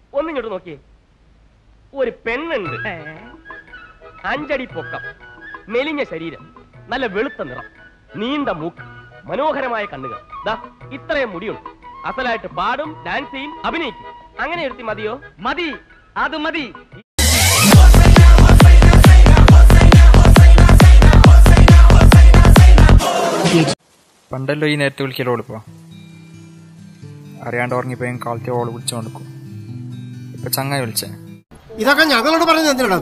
ഒന്നിങ്ങോട്ട് നോക്കിയേ ഒരു പെണ്ണുണ്ട് അഞ്ചടി പൊക്കം മെലിഞ്ഞ ശരീരം നല്ല വെളുത്ത നിറം നീണ്ട മൂക്ക് മനോഹരമായ കണ്ണുകൾ ദാ ഇത്രയും മുടിയുണ്ട് അസലായിട്ട് പാടും ഡാൻസ് ചെയ്യും അഭിനയിക്കും അങ്ങനെ എടുത്തി മതിയോ മതി അത് മതി പണ്ടല്ലോ ഈ നേരത്തെ വിളിക്കലോള് ഇപ്പോ അറിയാണ്ട് ഉറങ്ങിപ്പോയി കാലത്തെ ഓള് വിളിച്ചോണ്ടിരിക്കും ഇപ്പൊ ചങ്ങായി വിളിച്ചേ ഇതൊക്കെ ഞങ്ങളോട് പറഞ്ഞത് എന്തിനാ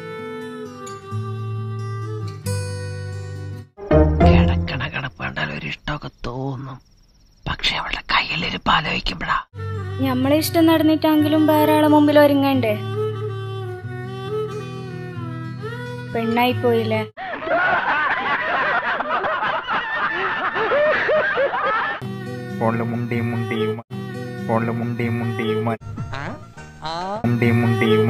കിടക്കണ കിടപ്പേണ്ടാൽ ഒരു ഇഷ്ടമൊക്കെ തോന്നും പക്ഷെ അവളുടെ കയ്യിലിരിപ്പ് ആലോചിക്കുമ്പോഴാ നമ്മളെ ഇഷ്ടം നടന്നിട്ടെങ്കിലും വേറെ ആളെ മുമ്പിൽ ഒരുങ്ങണ്ടേ പെണ്ണായി പോയില്ലേ ഫോണില് മുണ്ടിയും മുണ്ടിയും ഫോണില് മുണ്ടിയും മുണ്ടിയും മുണ്ടിയും മുണ്ടിയും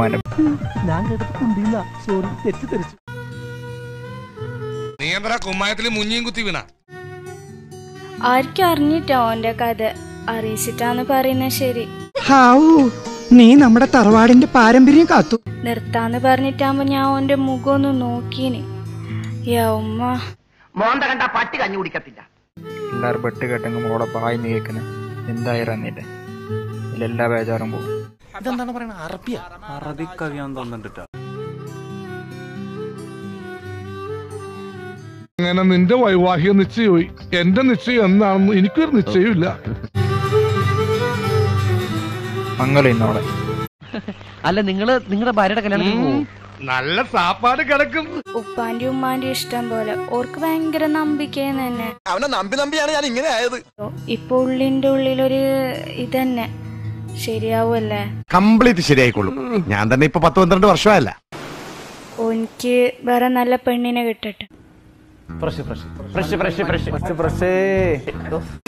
നീ എന്താ കുമ്മായത്തില് മുഞ്ഞിയും കുത്തി വീണ ആർക്കും അറിഞ്ഞിട്ടോ ഓന്റെ കഥ അറിയിച്ചിട്ടാന്ന് പറയുന്നത് ശരി ഹാവൂ നീ നമ്മുടെ തറവാടിന്റെ പാരമ്പര്യം കാത്തു നിർത്താന്ന് പറഞ്ഞിട്ടാകുമ്പോ ഞാൻ ഓന്റെ മുഖം ഒന്ന് നോക്കീന് യാ ഉമ്മ മോന്ത കണ്ട പട്ടി കഞ്ഞി കുടിക്കത്തില്ല എല്ലാരും ബെട്ട് കേട്ടെങ്കിൽ മോളെ പായിന്ന് കേൾക്കണേ എന്തായി ഇറന്നിട്ട് ഇതിലെല്ലാ ബേജാറും പോകും അങ്ങനെ നിന്റെ വൈവാഹിക നിശ്ചയമായി എന്റെ നിശ്ചയം എന്നാണെന്ന് എനിക്കൊരു നിശ്ചയമില്ല മംഗളം ഇന്നോളെ അല്ല നിങ്ങള് നിങ്ങളുടെ ഭാര്യയുടെ കല്യാണത്തിന് പോകും നല്ല സാപ്പാട് കിടക്കും ഉപ്പാന്റെ ഉമ്മാന്റെ ഇഷ്ടം പോലെ ഓർക്ക് ഭയങ്കര നമ്പിക്കേന്ന് തന്നെ അവനെ നമ്പി നമ്പിയാണ് ഞാൻ ഇങ്ങനെ ആയത് ഇപ്പൊ ഉള്ളിന്റെ ഉള്ളിലൊരു ഇതന്നെ ശരിയാവല്ലേ കംപ്ലീറ്റ് ശരിയായിക്കോളും ഞാൻ തന്നെ ഇപ്പൊ പത്ത് പന്ത്രണ്ട് വർഷമായല്ല ഓനിക്ക് വേറെ നല്ല പെണ്ണിനെ കിട്ടട്ടെ fresh fresh fresh fresh fresh